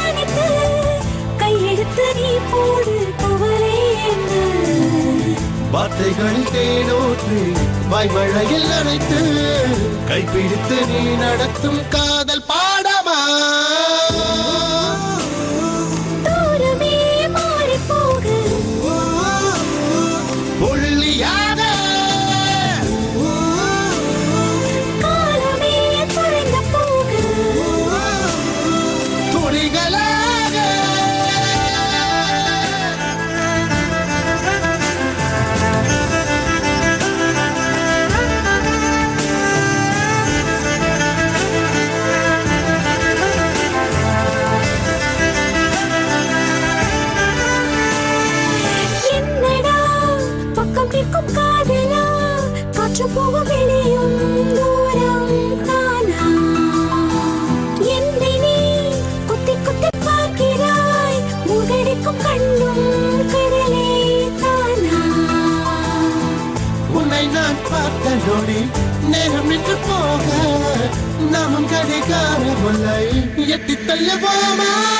அணைத்து கையெடுத்து நீ போடு கவலை என்ன வார்த்தைகளில் தேனோற்று வாய்மழையில் அணைத்து கைப்பிடித்து நீ நடத்தும் காதல் பாடமா தூரமே மாறிப் போக புள்ளியாக காலமே தொலைந்து போக துளிகளாக என்னடா பக்கம் நிற்கும் காதலா காற்று போக வெளியும் தூரம் தானா என்னை நீ குத்தி குத்தி பார்க்கிறாய் மூழ்கடிக்கும் கண்ணும் கடலே தானா உன்னை நான் பார்த்த நொடி நேரம் நின்று போக நாமும் கடைக்கார முல்லை எட்டி தள்ளவோமா